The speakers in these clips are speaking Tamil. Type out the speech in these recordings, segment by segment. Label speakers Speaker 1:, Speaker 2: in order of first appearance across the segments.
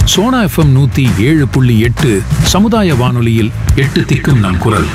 Speaker 1: சோனா எஃப்எம் நூத்தி ஏழு புள்ளி எட்டு சமுதாய வானொலியில் எட்டு திக்கும் நம் குரல்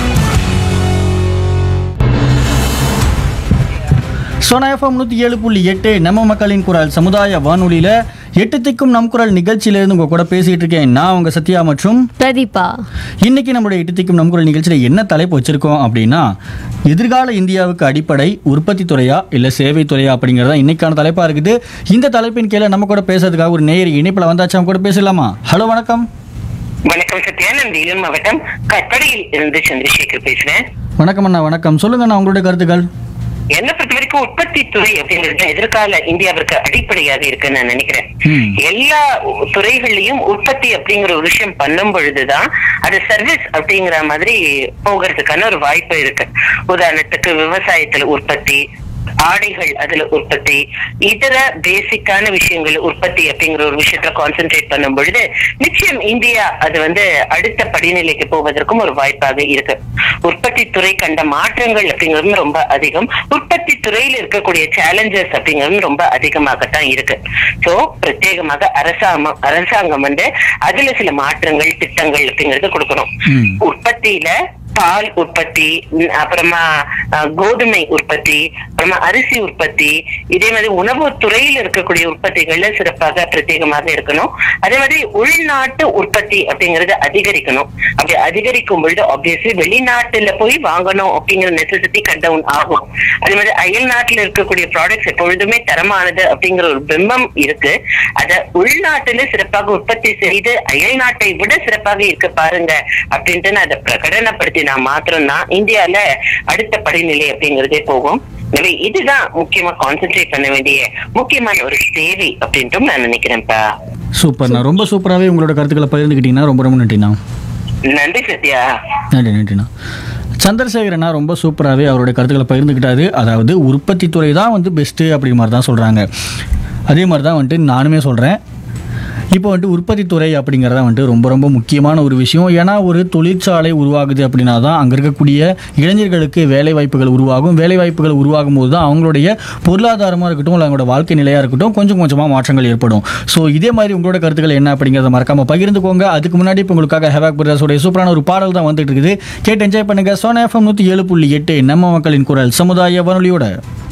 Speaker 2: சோனா எஃப்எம் நூற்றி ஏழு புள்ளி எட்டு நம்ம மக்களின் குரல் சமுதாய வானொலியில் எட்டு திக்கும் நம் குரல் நிகழ்ச்சியிலேருந்து உங்கள் கூட பேசிகிட்டு இருக்கேன் நான் உங்கள் சத்யா மற்றும்
Speaker 3: பிரதீபா
Speaker 2: இன்னைக்கு நம்மளுடைய எட்டு திக்கும் நம் குரல் நிகழ்ச்சியில் என்ன தலைப்பு வச்சிருக்கோம் அப்படின்னா எதிர்கால இந்தியாவுக்கு அடிப்படை உற்பத்தி துறையா இல்லை சேவை துறையா அப்படிங்கிறதா இன்னைக்கான தலைப்பாக இருக்குது இந்த தலைப்பின் கீழே நம்ம கூட பேசுறதுக்காக ஒரு நேயர் இணைப்பில் வந்தாச்சு அவங்க கூட பேசலாமா ஹலோ வணக்கம்
Speaker 4: வணக்கம் சத்யா நான் வேலூர் மாவட்டம் கட்டடையில் இருந்து சந்திரசேகர் பேசுறேன்
Speaker 2: வணக்கம் அண்ணா வணக்கம் சொல்லுங்க அண்ணா உங்களுடைய கருத்துக்கள்
Speaker 4: என்ன பொறுத்த வரைக்கும் உற்பத்தி துறை அப்படிங்கிறது எதிர்கால இந்தியாவிற்கு அடிப்படையாக இருக்குன்னு நான் நினைக்கிறேன்
Speaker 2: ம்.
Speaker 4: எல்லா துறைகள்லயும் உற்பத்தி அப்படிங்கிற ஒரு விஷயம் பண்ணும் பொழுதுதான் அது சர்வீஸ் அப்படிங்கிற மாதிரி போகிறதுக்கான ஒரு வாய்ப்பு இருக்கு உதாரணத்துக்கு விவசாயத்துல உற்பத்தி ஆடைகள் அதுல உற்பத்தி இதர பேசிக்கான விஷயங்கள் உற்பத்தி அப்படிங்கிற ஒரு விஷயத்துல கான்சென்ட்ரேட் பண்ணும் பொழுது நிச்சயம் இந்தியா அது வந்து அடுத்த படிநிலைக்கு போவதற்கும் ஒரு வாய்ப்பாக இருக்கு உற்பத்தி துறை கண்ட மாற்றங்கள் அப்படிங்கிறதும் ரொம்ப அதிகம் உற்பத்தி துறையில இருக்கக்கூடிய சேலஞ்சஸ் அப்படிங்கிறதும் ரொம்ப அதிகமாகத்தான் இருக்கு சோ பிரத்யேகமாக அரசாங்கம் அரசாங்கம் வந்து அதுல சில மாற்றங்கள் திட்டங்கள் அப்படிங்கறது கொடுக்கணும்
Speaker 2: ம்.
Speaker 4: உற்பத்தியில பால் உற்பத்தி ம், அப்புறமா அஹ், கோதுமை உற்பத்தி அப்புறமா அரிசி உற்பத்தி இதே மாதிரி உணவு துறையில் இருக்கக்கூடிய உற்பத்திகள்ல சிறப்பாக பிரத்யேகமாக இருக்கணும் அதே மாதிரி உள்நாட்டு உற்பத்தி அப்படிங்கறது அதிகரிக்கணும் அப்படி அதிகரிக்கும் பொழுது ஆப்வியஸ்லி வெளிநாட்டுல போய் வாங்கணும் அப்படிங்கிற நெசசிட்டி கட் டவுன் ஆகும் அதே மாதிரி அயல் நாட்டுல இருக்கக்கூடிய ப்ராடக்ட்ஸ் எப்பொழுதுமே தரமானது அப்படிங்கிற ஒரு பிம்பம் இருக்கு அத உள்நாட்டுல சிறப்பாக உற்பத்தி செய்து அயல் நாட்டை விட சிறப்பாக இருக்க பாருங்க அப்படின்ட்டு நான் அதை பிரகடனப்படுத்தினா மாத்திரம்தான் இந்தியால அடுத்த படிநிலை அப்படிங்கறதே போகும் எனவே இதுதான் முக்கியமா கான்சென்ட்ரேட் பண்ண வேண்டிய முக்கியமான ஒரு தேவை அப்படின்ட்டும் நான் நினைக்கிறேன்ப்பா
Speaker 2: சூப்பர்ண்ணா ரொம்ப சூப்பராகவே உங்களோட கருத்துக்களை பகிர்ந்துக்கிட்டீங்கன்னா ரொம்ப ரொம்ப நன்றிண்ணா
Speaker 4: நன்றி சத்யா
Speaker 2: நன்றி நன்றிண்ணா சந்திரசேகரண்ணா ரொம்ப சூப்பராகவே அவருடைய கருத்துக்களை பகிர்ந்துக்கிட்டாரு அதாவது உற்பத்தி துறை தான் வந்து பெஸ்ட்டு அப்படி மாதிரி தான் சொல்கிறாங்க அதே மாதிரி தான் வந்துட்டு நானுமே சொல்கிறேன் இப்போ வந்துட்டு உற்பத்தி துறை அப்படிங்கிறத வந்துட்டு ரொம்ப ரொம்ப முக்கியமான ஒரு விஷயம் ஏன்னா ஒரு தொழிற்சாலை உருவாகுது அப்படின்னா தான் அங்கே இருக்கக்கூடிய இளைஞர்களுக்கு வேலை வாய்ப்புகள் உருவாகும் வேலை வாய்ப்புகள் உருவாகும் போது தான் அவங்களுடைய பொருளாதாரமாக இருக்கட்டும் இல்லை அவங்களோட வாழ்க்கை நிலையாக இருக்கட்டும் கொஞ்சம் கொஞ்சமாக மாற்றங்கள் ஏற்படும் ஸோ இதே மாதிரி உங்களோட கருத்துக்கள் என்ன அப்படிங்கிறத மறக்காமல் பகிர்ந்துக்கோங்க அதுக்கு முன்னாடி இப்போ உங்களுக்காக ஹெவாக் பிரதர்ஸோடைய சூப்பரான ஒரு பாடல் தான் வந்துட்டு இருக்குது கேட்டு என்ஜாய் பண்ணுங்க சோனா எஃப்எம் நூற்றி ஏழு புள்ளி எட்டு நம்ம மக்களின் குரல் சமுதாய வானொலியோட